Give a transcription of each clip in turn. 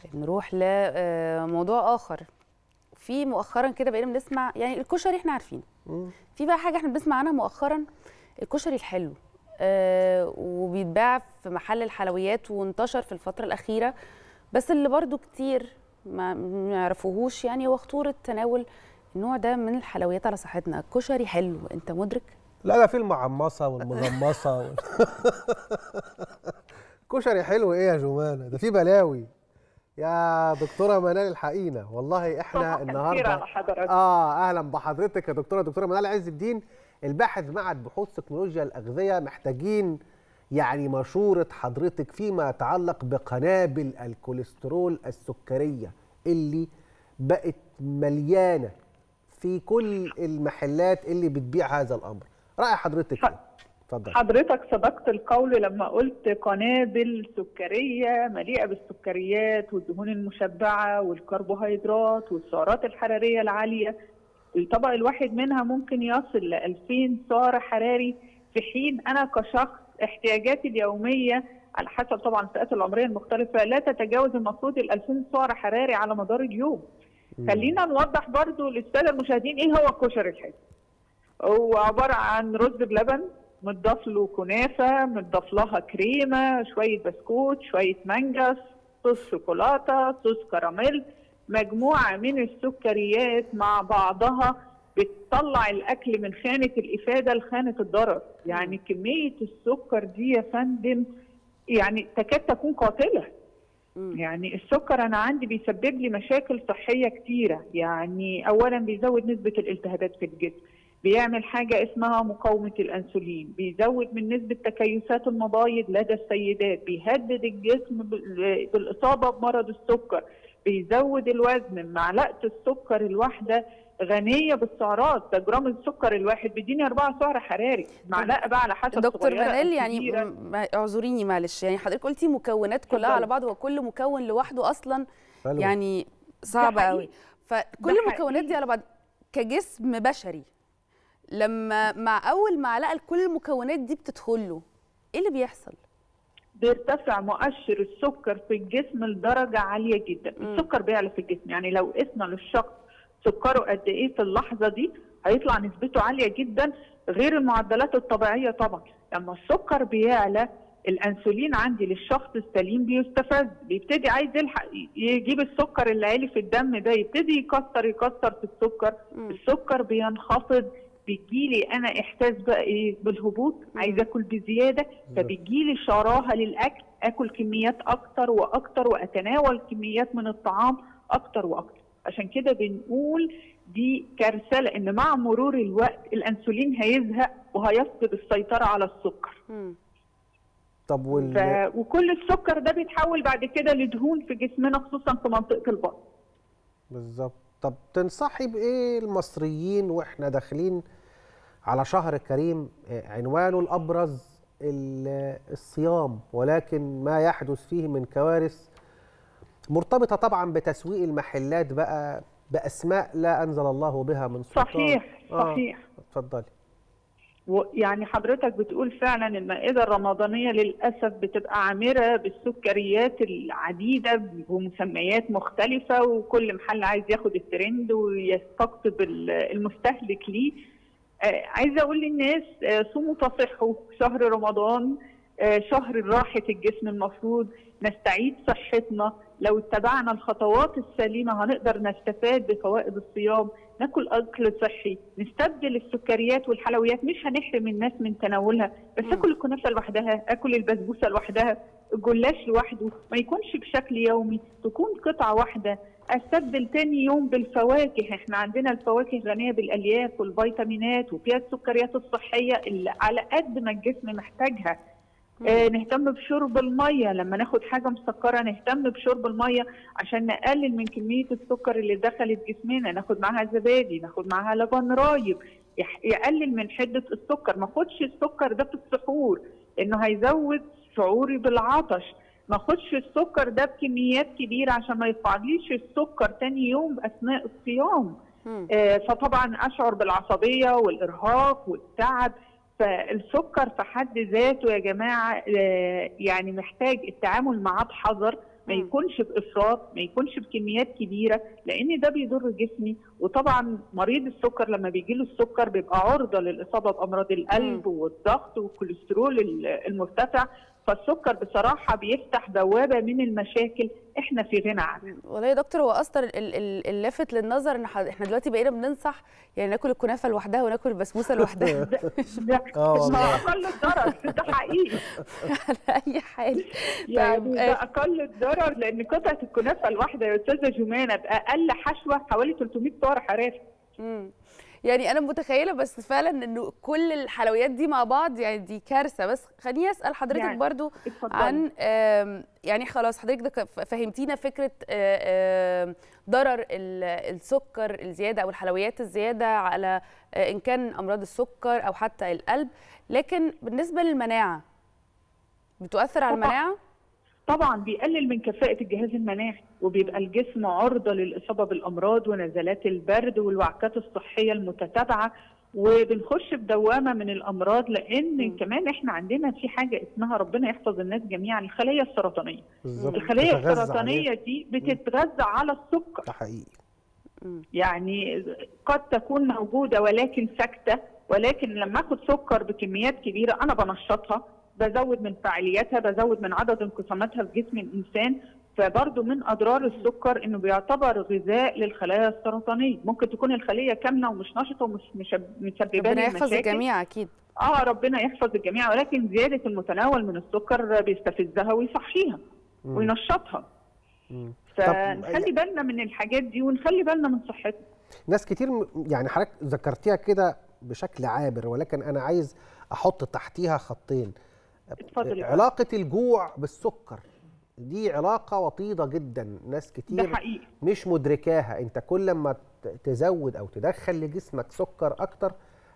نروح لموضوع اخر في مؤخرا كده بقينا بنسمع يعني الكشري احنا عارفينه في بقى حاجه احنا بنسمع عنها مؤخرا الكشري الحلو آه وبيتباع في محل الحلويات وانتشر في الفتره الاخيره بس اللي برضو كتير ما ما يعرفوهوش يعني هو خطوره تناول النوع ده من الحلويات على صحتنا الكشري حلو انت مدرك لا ده في المعمصه والمغمصه وال... كشري حلو ايه يا جمانه ده في بلاوي يا دكتوره منال الحقينا والله احنا صباح الخير النهارده على حضرتك. اه اهلا بحضرتك يا دكتوره دكتوره منال عز الدين الباحث معهد بحوث تكنولوجيا الاغذيه محتاجين يعني مشوره حضرتك فيما يتعلق بقنابل الكوليسترول السكريه اللي بقت مليانه في كل المحلات اللي بتبيع هذا الامر راي حضرتك ايه اتفضل حضرتك سبقت القول لما قلت قنابل سكرية مليئة بالسكريات والدهون المشبعة والكربوهيدرات والسعرات الحرارية العالية الطبق الواحد منها ممكن يصل ل 2000 سعر حراري في حين أنا كشخص احتياجاتي اليومية على حسب طبعا الفئات العمرية المختلفة لا تتجاوز المفروض ال 2000 سعر حراري على مدار اليوم خلينا نوضح برضو للسادة المشاهدين ايه هو الكشري الحلو هو عبارة عن رز بلبن متضاف له كنافة متضاف لها كريمة شوية بسكوت شوية مانجا صوص شوكولاتة صوص كراميل مجموعة من السكريات مع بعضها بتطلع الأكل من خانة الإفادة لخانة الضرر يعني كمية السكر دي يا فندم يعني تكاد تكون قاتلة يعني السكر انا عندي بيسبب لي مشاكل صحيه كتيره يعني اولا بيزود نسبه الالتهابات في الجسم بيعمل حاجه اسمها مقاومه الانسولين بيزود من نسبه تكيسات المبايض لدى السيدات بيهدد الجسم بال- بالاصابه بمرض السكر بيزود الوزن معلقه السكر الواحده غنيه بالسعرات ده جرام السكر الواحد بيديني 4 سعر حراري معلقه بقى على حسب دكتور صغيرة أو منال يعني كبيرة. م- ما- اعذريني معلش يعني حضرتك قلتي مكونات كلها اتفضلي. على بعض وكل مكون لوحده اصلا حلو. يعني صعب حقيقي. قوي فكل ده المكونات دي حقيقي. على بعض كجسم بشري لما مع اول معلقه كل المكونات دي بتدخل له ايه اللي بيحصل بيرتفع مؤشر السكر في الجسم لدرجة عالية جدا مم. السكر بيعلى في الجسم يعني لو قسنا للشخص سكره قد ايه في اللحظة دي هيطلع نسبته عالية جدا غير المعدلات الطبيعية طبعا لما السكر بيعلى الانسولين عندي للشخص السليم بيستفز بيبتدي عايز يلحق يجيب السكر اللي عالي في الدم ده يبتدي يكسر يكسر في السكر مم. السكر بينخفض بيجيلي انا احساس بقى ايه بالهبوط عايزه اكل بزياده فبيجيلي شراهه للاكل اكل كميات اكتر واكتر واتناول كميات من الطعام اكتر واكتر عشان كده بنقول دي كارثه لان مع مرور الوقت الانسولين هيزهق وهيفقد السيطره على السكر مم. طب وال... ف... وكل السكر ده بيتحول بعد كده لدهون في جسمنا خصوصا في منطقه البطن بالظبط طب تنصحي بايه المصريين واحنا داخلين على شهر كريم آه، عنوانه الابرز ال- الصيام ولكن ما يحدث فيه من كوارث مرتبطه طبعا بتسويق المحلات بقى باسماء لا انزل الله بها من سلطان صحيح آه، صحيح اتفضلي يعني حضرتك بتقول فعلا المائدة الرمضانية للأسف بتبقى عامرة بالسكريات العديدة ومسميات مختلفة وكل محل عايز ياخد الترند ويستقطب ال- المستهلك ليه آه، عايزة أقول للناس آه، صوموا تصحوا شهر رمضان آه، شهر راحة الجسم المفروض نستعيد صحتنا لو اتبعنا الخطوات السليمة هنقدر نستفاد بفوائد الصيام ناكل أكل صحي نستبدل السكريات والحلويات مش هنحرم الناس من تناولها بس مم. اكل الكنافة لوحدها اكل البسبوسة لوحدها الجلاش لوحده ما يكونش بشكل يومي تكون قطعة واحدة استبدل تاني يوم بالفواكه احنا عندنا الفواكه غنية بالالياف والفيتامينات وفيها السكريات الصحية اللي على قد ما الجسم محتاجها آه نهتم بشرب الميه لما ناخد حاجه مسكره نهتم بشرب الميه عشان نقلل من كميه السكر اللي دخلت جسمنا ناخد معاها زبادي ناخد معاها لبن رايب يح- يقلل من حده السكر ما اخدش السكر ده في السحور لانه هيزود شعوري بالعطش ما اخدش السكر ده بكميات كبيره عشان ما يرفعليش السكر تاني يوم اثناء الصيام مم. آه، فطبعا اشعر بالعصبيه والارهاق والتعب فالسكر في حد ذاته يا جماعه آه، يعني محتاج التعامل معاه بحذر ما مم. يكونش بافراط ما يكونش بكميات كبيره لان ده بيضر جسمي وطبعا مريض السكر لما بيجي له السكر بيبقى عرضه للاصابه بامراض القلب والضغط والكوليسترول ال- المرتفع فالسكر بصراحه بيفتح بوابه من المشاكل احنا في غنى عنها والله يا دكتور هو اصلا ال- ال- اللافت للنظر ان ح- احنا دلوقتي بقينا بننصح يعني ناكل الكنافه لوحدها وناكل البسبوسه لوحدها ده آه والله. ما اقل الضرر ده حقيقي على اي حال يعني طيب، ده آه، اقل الضرر لان قطعه الكنافه الواحده يا استاذه جمانه باقل حشوه حوالي 300 سعر حراري مم. يعني انا متخيله بس فعلا انه كل الحلويات دي مع بعض يعني دي كارثه بس خليني اسال حضرتك يعني برضو اتفضلي. عن آم، يعني خلاص حضرتك ده ك- فهمتينا فكره آه، آم، ضرر ال- السكر الزياده او الحلويات الزياده على آه، ان كان امراض السكر او حتى القلب لكن بالنسبه للمناعه بتؤثر على طبعاً. المناعه طبعا بيقلل من كفاءة الجهاز المناعي وبيبقى الجسم عرضة للإصابة بالأمراض ونزلات البرد والوعكات الصحية المتتابعة وبنخش بدوامة من الأمراض لأن مم. كمان إحنا عندنا في حاجة اسمها ربنا يحفظ الناس جميعا الخلايا السرطانية بالظبط الخلايا تتغذى عليه. السرطانية دي بتتغذى على السكر ده حقيقي يعني قد تكون موجودة ولكن ساكتة ولكن لما اخد سكر بكميات كبيرة انا بنشطها بزود من فعاليتها بزود من عدد انقساماتها في جسم الانسان فبرضه من اضرار السكر انه بيعتبر غذاء للخلايا السرطانيه ممكن تكون الخليه كامله ومش نشطه ومش مش- مسببه ربنا لي يحفظ مشاكل الجميع اكيد اه ربنا يحفظ الجميع ولكن زياده المتناول من السكر بيستفزها ويصحيها مم. وينشطها مم. فنخلي بالنا من الحاجات دي ونخلي بالنا من صحتنا ناس كتير م- يعني حضرتك ذكرتيها كده بشكل عابر ولكن انا عايز احط تحتيها خطين اتفضل يا علاقه الجوع بالسكر دي علاقه وطيده جدا ناس ده كتير حقيقي مش مدركاها انت كل ما ت- تزود او تدخل لجسمك سكر اكتر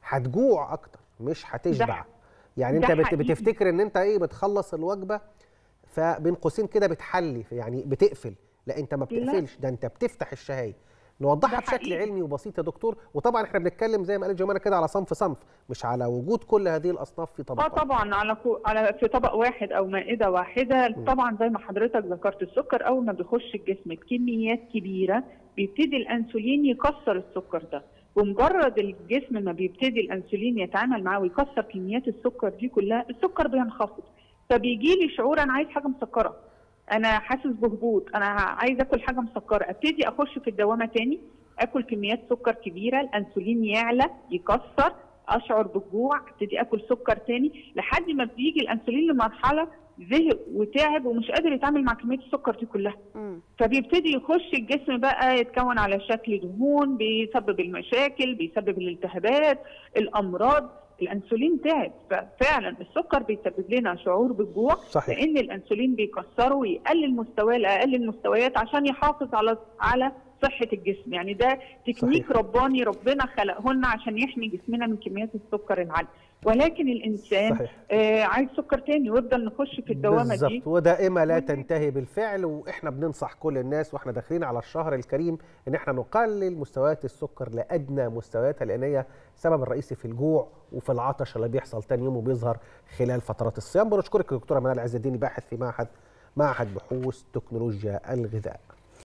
هتجوع اكتر مش هتشبع ح- يعني ده انت بت- حقيقي. بتفتكر ان انت ايه بتخلص الوجبه فبين قوسين كده بتحلي يعني بتقفل لا انت ما لا. بتقفلش ده انت بتفتح الشهيه نوضحها ده بشكل حقيقي. علمي وبسيط يا دكتور وطبعا احنا بنتكلم زي ما قال جمانه كده على صنف صنف مش على وجود كل هذه الاصناف في اه طبق طبعا على كو... على في طبق واحد او مائده واحده طبعا زي ما حضرتك ذكرت السكر اول ما بيخش الجسم بكميات كبيره بيبتدي الانسولين يكسر السكر ده بمجرد الجسم ما بيبتدي الانسولين يتعامل معاه ويكسر كميات السكر دي كلها السكر بينخفض فبيجي لي شعور انا عايز حاجه مسكره انا حاسس بهبوط انا عايز اكل حاجه مسكره ابتدي اخش في الدوامه تاني اكل كميات سكر كبيره الانسولين يعلى يكسر اشعر بالجوع ابتدي اكل سكر تاني لحد ما بيجي الانسولين لمرحله زهق وتعب ومش قادر يتعامل مع كميه السكر دي كلها مم. فبيبتدي يخش الجسم بقى يتكون على شكل دهون بيسبب المشاكل بيسبب الالتهابات الامراض الانسولين تعب ففعلا السكر بيسبب لنا شعور بالجوع صحيح. لان الانسولين بيكسره ويقلل مستواه لاقل المستويات عشان يحافظ على على صحه الجسم يعني ده تكنيك صحيح. رباني ربنا خلقه لنا عشان يحمي جسمنا من كميات السكر العاليه ولكن الانسان صحيح. آه عايز سكر تاني ويفضل نخش في الدوامه دي بالظبط ودائما لا تنتهي بالفعل واحنا بننصح كل الناس واحنا داخلين على الشهر الكريم ان احنا نقلل مستويات السكر لادنى مستوياتها لان هي السبب الرئيسي في الجوع وفي العطش اللي بيحصل تاني يوم وبيظهر خلال فترات الصيام بنشكرك يا دكتوره منال عز الدين باحث في معهد معهد بحوث تكنولوجيا الغذاء